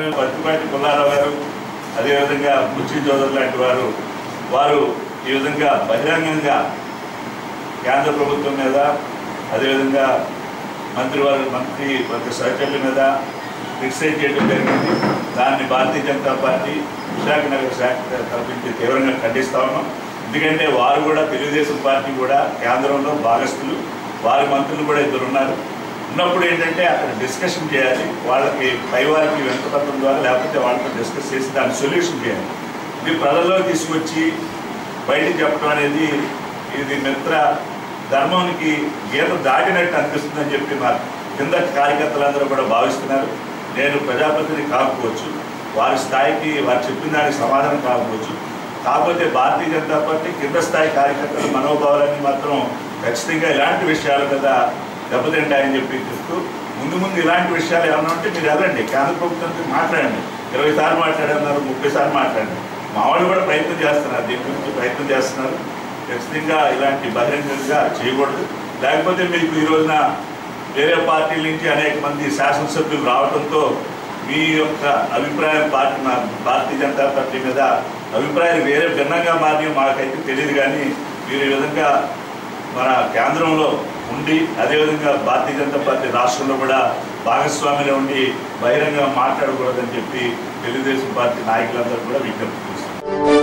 సమయం పత్తిపాటి పుల్లారావు గారు అదేవిధంగా బుచ్చి జోదర్ లాంటి వారు వారు ఈ విధంగా బహిరంగంగా కేంద్ర ప్రభుత్వం మీద అదేవిధంగా మంత్రివారు మంత్రి మంత్రి సహచరుల మీద క్రిటిసైజ్ చేయడం జరిగింది దాన్ని భారతీయ జనతా పార్టీ విశాఖ నగర శాఖ తరఫున తీవ్రంగా ఖండిస్తా ఉన్నాం ఎందుకంటే వారు కూడా తెలుగుదేశం పార్టీ కూడా కేంద్రంలో భాగస్థులు వారి మంత్రులు కూడా ఇద్దరు ఉన్నారు ఉన్నప్పుడు ఏంటంటే అక్కడ డిస్కషన్ చేయాలి వాళ్ళకి పై వారికి వెంటపత్రం ద్వారా లేకపోతే వాళ్ళతో డిస్కస్ చేసి దాన్ని సొల్యూషన్ చేయాలి ఇది ప్రజల్లో తీసుకొచ్చి బయటికి చెప్పడం అనేది ఇది మిత్ర ధర్మానికి గీత దాటినట్టు అనిపిస్తుందని చెప్పి మా కింద కార్యకర్తలందరూ కూడా భావిస్తున్నారు నేను ప్రజాప్రతినిధి కాకపోవచ్చు వారి స్థాయికి వారు చెప్పిన దానికి సమాధానం కాకపోవచ్చు కాకపోతే భారతీయ జనతా పార్టీ కింద స్థాయి కార్యకర్తల మనోభావాలన్నీ మాత్రం ఖచ్చితంగా ఇలాంటి విషయాల మీద దెబ్బతింటాయని చెప్పి చెప్తూ ముందు ముందు ఇలాంటి విషయాలు ఏమన్నా ఉంటే మీరు వెళ్ళండి కేంద్ర ప్రభుత్వంతో మాట్లాడండి ఇరవై సార్లు మాట్లాడన్నారు ముప్పై సార్లు మాట్లాడండి మా వాళ్ళు కూడా ప్రయత్నం చేస్తున్నారు దీని గురించి ప్రయత్నం చేస్తున్నారు ఖచ్చితంగా ఇలాంటి బహిరంగంగా చేయకూడదు లేకపోతే మీకు ఈ రోజున వేరే పార్టీల నుంచి అనేక మంది శాసనసభ్యులు రావడంతో మీ యొక్క అభిప్రాయం పార్టీ మా భారతీయ జనతా పార్టీ మీద అభిప్రాయాలు వేరే భిన్నంగా మారి మాకైతే తెలియదు కానీ మీరు ఈ విధంగా మన కేంద్రంలో ఉండి అదేవిధంగా భారతీయ జనతా పార్టీ రాష్ట్రంలో కూడా భాగస్వామిలో ఉండి బహిరంగ మాట్లాడకూడదని చెప్పి తెలుగుదేశం పార్టీ నాయకులందరూ కూడా విజ్ఞప్తి చేస్తున్నారు